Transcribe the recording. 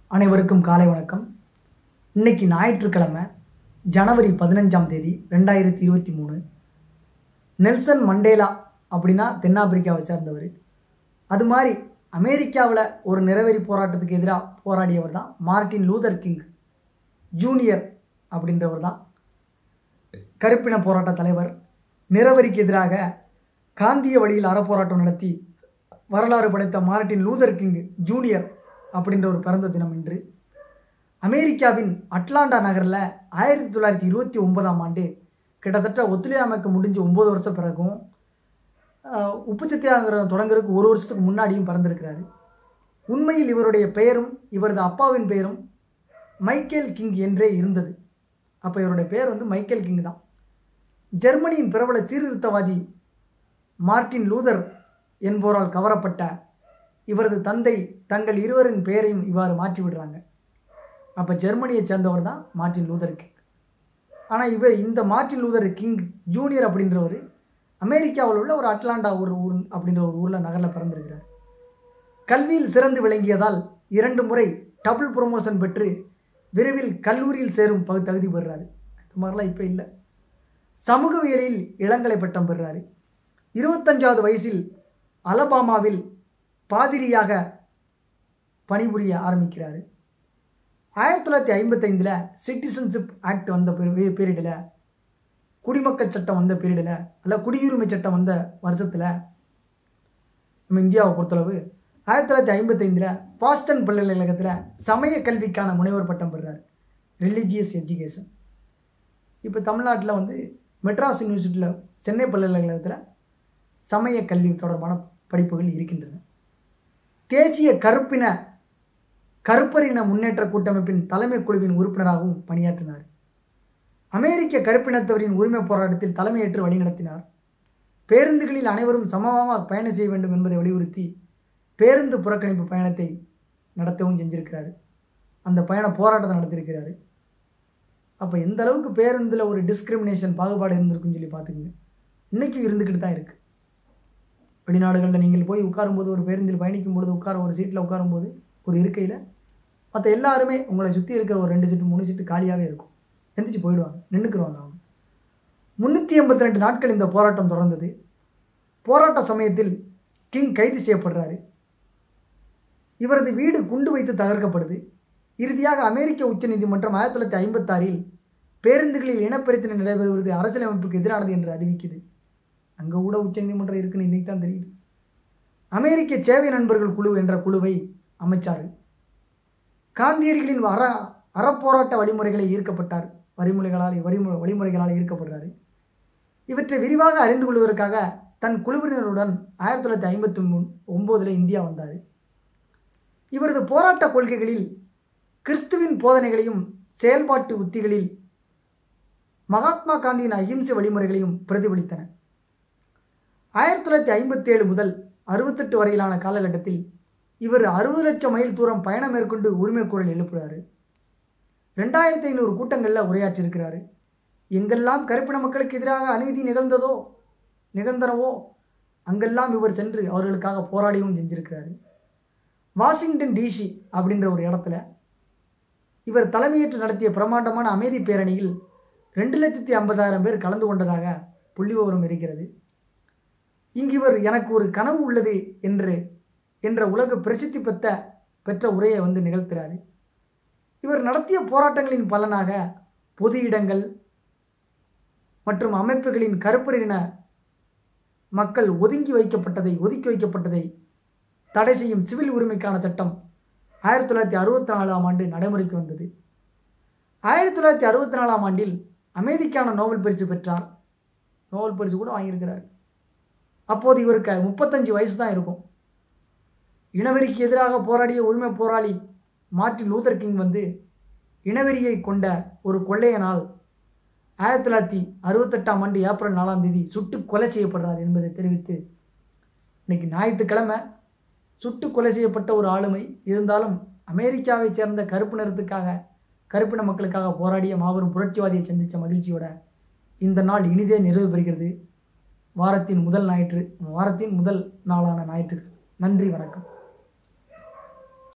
அனைவருக்கும் காலை வணக்கம் இன்னைக்கு ஞாயிற்றுக்கிழமை ஜனவரி பதினஞ்சாம் தேதி ரெண்டாயிரத்தி இருபத்தி மூணு நெல்சன் மண்டேலா அப்படின்னா தென்னாப்பிரிக்காவை சேர்ந்தவர் அது மாதிரி அமெரிக்காவில் ஒரு நிறவெறி போராட்டத்துக்கு எதிராக போராடியவர் தான் மார்ட்டின் லூதர் கிங் ஜூனியர் அப்படின்றவர் தான் கருப்பின போராட்ட தலைவர் நிறவரிக்கு எதிராக காந்திய வழியில் அறப்போராட்டம் நடத்தி வரலாறு படைத்த மார்ட்டின் லூதர் கிங் ஜூனியர் அப்படின்ற ஒரு பிறந்த தினம் இன்று அமெரிக்காவின் அட்லாண்டா நகரில் ஆயிரத்தி தொள்ளாயிரத்தி இருபத்தி ஒன்பதாம் ஆண்டு கிட்டத்தட்ட ஒத்துழையாமைக்கு முடிஞ்ச ஒம்பது வருஷம் பிறகும் ஆஹ், உப்பு சத்தியாகிரகம் தொடங்குறதுக்கு ஒரு வருஷத்துக்கு முன்னாடியும் பிறந்திருக்கிறாரு உண்மையில் இவருடைய பெயரும் இவரது அப்பாவின் பெயரும் மைக்கேல் கிங் என்றே இருந்தது அப்போ இவருடைய பெயர் வந்து மைக்கேல் கிங் தான் ஜெர்மனியின் பிரபல சீர்திருத்தவாதி மார்ட்டின் லூதர் என்போரால் கவரப்பட்ட இவரது தந்தை தங்கள் இருவரின் பெயரையும் இவ்வாறு மாற்றி விடுறாங்க அப்போ ஜெர்மனியைச் சேர்ந்தவர் தான் மார்ட்டின் லூதர் கிங் ஆனால் இவர் இந்த மார்ட்டின் லூதர் கிங் ஜூனியர் அப்படின்றவர் அமெரிக்காவில் உள்ள ஒரு அட்லாண்டா ஒரு ஊர் அப்படின்ற ஒரு ஊரில் நகரில் பிறந்திருக்கிறார் கல்வியில் சிறந்து விளங்கியதால் இரண்டு முறை டபுள் ப்ரொமோஷன் பெற்று விரைவில் கல்லூரியில் சேரும் பகு தகுதி பெறுறாரு இந்த மாதிரிலாம் இப்போ இல்லை சமூகவியலில் இளங்கலை பட்டம் பெறுறாரு இருபத்தஞ்சாவது வயசில் அலபாமாவில் பாதிரியாக பணிபுரிய ஆரம்பிக்கிறாரு ஆயிரத்தி தொள்ளாயிரத்தி ஐம்பத்தைந்தில் சிட்டிசன்ஷிப் ஆக்ட் வந்த பீரியடில் குடிமக்கள் சட்டம் வந்த பீரியடில் அல்ல குடியுரிமை சட்டம் வந்த வருஷத்தில் நம்ம இந்தியாவை பொறுத்தளவு ஆயிரத்தி தொள்ளாயிரத்தி ஐம்பத்தைந்தில் பாஸ்டன் பல்கலைக்கழகத்தில் சமய கல்விக்கான முனைவர் பட்டம் பெறுறார் ரிலீஜியஸ் எஜுகேஷன் இப்போ தமிழ்நாட்டில் வந்து மெட்ராஸ் யூனிவர்சிட்டியில் சென்னை பல்கலைக்கழகத்தில் சமய கல்வி தொடர்பான படிப்புகள் இருக்கின்றன தேசிய கருப்பின கருப்பரின முன்னேற்ற கூட்டமைப்பின் தலைமை குழுவின் உறுப்பினராகவும் பணியாற்றினார் அமெரிக்க கருப்பினத்தவரின் உரிமை போராட்டத்தில் தலைமையேற்று வழிநடத்தினார் பேருந்துகளில் அனைவரும் சமமாக பயணம் செய்ய வேண்டும் என்பதை வலியுறுத்தி பேருந்து புறக்கணிப்பு பயணத்தை நடத்தவும் செஞ்சிருக்கிறாரு அந்த பயண போராட்டத்தை நடத்தியிருக்கிறாரு அப்போ எந்த அளவுக்கு பேருந்தில் ஒரு டிஸ்கிரிமினேஷன் பாகுபாடு இருந்திருக்குன்னு சொல்லி பார்த்துக்குங்க இன்றைக்கும் இருந்துக்கிட்டு தான் இருக்குது வெளிநாடுகளில் நீங்கள் போய் உட்காரும்போது ஒரு பேருந்தில் பயணிக்கும் பொழுது உட்கார ஒரு சீட்டில் உட்காரும்போது ஒரு இருக்கையில் மற்ற எல்லாருமே உங்களை சுற்றி இருக்கிற ஒரு ரெண்டு சீட்டு மூணு சீட்டு காலியாகவே இருக்கும் எந்திரிச்சு போயிடுவாங்க நின்றுக்குருவாங்க அவங்க முந்நூற்றி எண்பத்தி ரெண்டு நாட்கள் இந்த போராட்டம் தொடர்ந்தது போராட்ட சமயத்தில் கிங் கைது செய்யப்படுறாரு இவரது வீடு குண்டு வைத்து தகர்க்கப்படுது இறுதியாக அமெரிக்க உச்சநீதிமன்றம் ஆயிரத்தி தொள்ளாயிரத்தி ஐம்பத்தாறில் பேருந்துகளில் இனப்பிரச்சனை நடைபெறுவது அரசியலமைப்புக்கு எதிரானது என்று அறிவிக்குது அங்கே கூட உச்சநீதிமன்றம் இருக்குன்னு இன்னைக்கு தான் தெரியுது அமெரிக்க சேவை நண்பர்கள் குழு என்ற குழுவை அமைச்சார் காந்தியடிகளின் அற அறப்போராட்ட வழிமுறைகளை ஈர்க்கப்பட்டார் வழிமுறைகளால் வழிமு வழிமுறைகளால் ஈர்க்கப்படுறாரு இவற்றை விரிவாக அறிந்து கொள்வதற்காக தன் குழுவினருடன் ஆயிரத்தி தொள்ளாயிரத்தி ஐம்பத்தி மூணு ஒம்போதில் இந்தியா வந்தார் இவரது போராட்ட கொள்கைகளில் கிறிஸ்துவின் போதனைகளையும் செயல்பாட்டு உத்திகளில் மகாத்மா காந்தியின் அகிம்சை வழிமுறைகளையும் பிரதிபலித்தன ஆயிரத்தி தொள்ளாயிரத்தி ஐம்பத்தி ஏழு முதல் அறுபத்தெட்டு வரையிலான காலகட்டத்தில் இவர் அறுபது லட்சம் மைல் தூரம் பயணம் மேற்கொண்டு உரிமை குரல் எழுப்புறாரு ரெண்டாயிரத்தி ஐநூறு கூட்டங்களில் உரையாற்றியிருக்கிறாரு எங்கெல்லாம் கருப்பின மக்களுக்கு எதிராக அநீதி நிகழ்ந்ததோ நிகழ்ந்தனவோ அங்கெல்லாம் இவர் சென்று அவர்களுக்காக போராடியும் செஞ்சிருக்கிறாரு வாஷிங்டன் டிசி அப்படின்ற ஒரு இடத்துல இவர் தலைமையேற்று நடத்திய பிரமாண்டமான அமைதி பேரணியில் ரெண்டு லட்சத்தி ஐம்பதாயிரம் பேர் கலந்து கொண்டதாக புள்ளிவிவரம் இருக்கிறது இங்கு இவர் எனக்கு ஒரு கனவு உள்ளது என்று என்ற உலக பிரசித்தி பெற்ற பெற்ற உரையை வந்து நிகழ்த்துறாரு இவர் நடத்திய போராட்டங்களின் பலனாக பொது இடங்கள் மற்றும் அமைப்புகளின் கருப்பரின மக்கள் ஒதுங்கி வைக்கப்பட்டதை ஒதுக்கி வைக்கப்பட்டதை தடை செய்யும் சிவில் உரிமைக்கான சட்டம் ஆயிரத்தி தொள்ளாயிரத்தி அறுபத்தி நாலாம் ஆண்டு நடைமுறைக்கு வந்தது ஆயிரத்தி தொள்ளாயிரத்தி அறுபத்தி நாலாம் ஆண்டில் அமைதிக்கான நோபல் பரிசு பெற்றார் நோபல் பரிசு கூட வாங்கியிருக்கிறார் அப்போது இவருக்கு முப்பத்தஞ்சு வயசு தான் இருக்கும் இனவெறிக்கு எதிராக போராடிய உரிமை போராளி மார்ட்டின் லூதர் கிங் வந்து இனவெறியை கொண்ட ஒரு கொள்ளையனால் ஆயிரத்தி தொள்ளாயிரத்தி அறுபத்தெட்டாம் ஆண்டு ஏப்ரல் நாலாம் தேதி சுட்டு கொலை செய்யப்படுறார் என்பதை தெரிவித்து இன்னைக்கு ஞாயிற்றுக்கிழமை சுட்டு கொலை செய்யப்பட்ட ஒரு ஆளுமை இருந்தாலும் அமெரிக்காவைச் சேர்ந்த கருப்பு நிறத்துக்காக கருப்பின மக்களுக்காக போராடிய மாபெரும் புரட்சிவாதியை சந்தித்த மகிழ்ச்சியோட இந்த நாள் இனிதே நிறைவு பெறுகிறது வாரத்தின் முதல் ஞாயிற்று வாரத்தின் முதல் நாளான ஞாயிற்று நன்றி வணக்கம்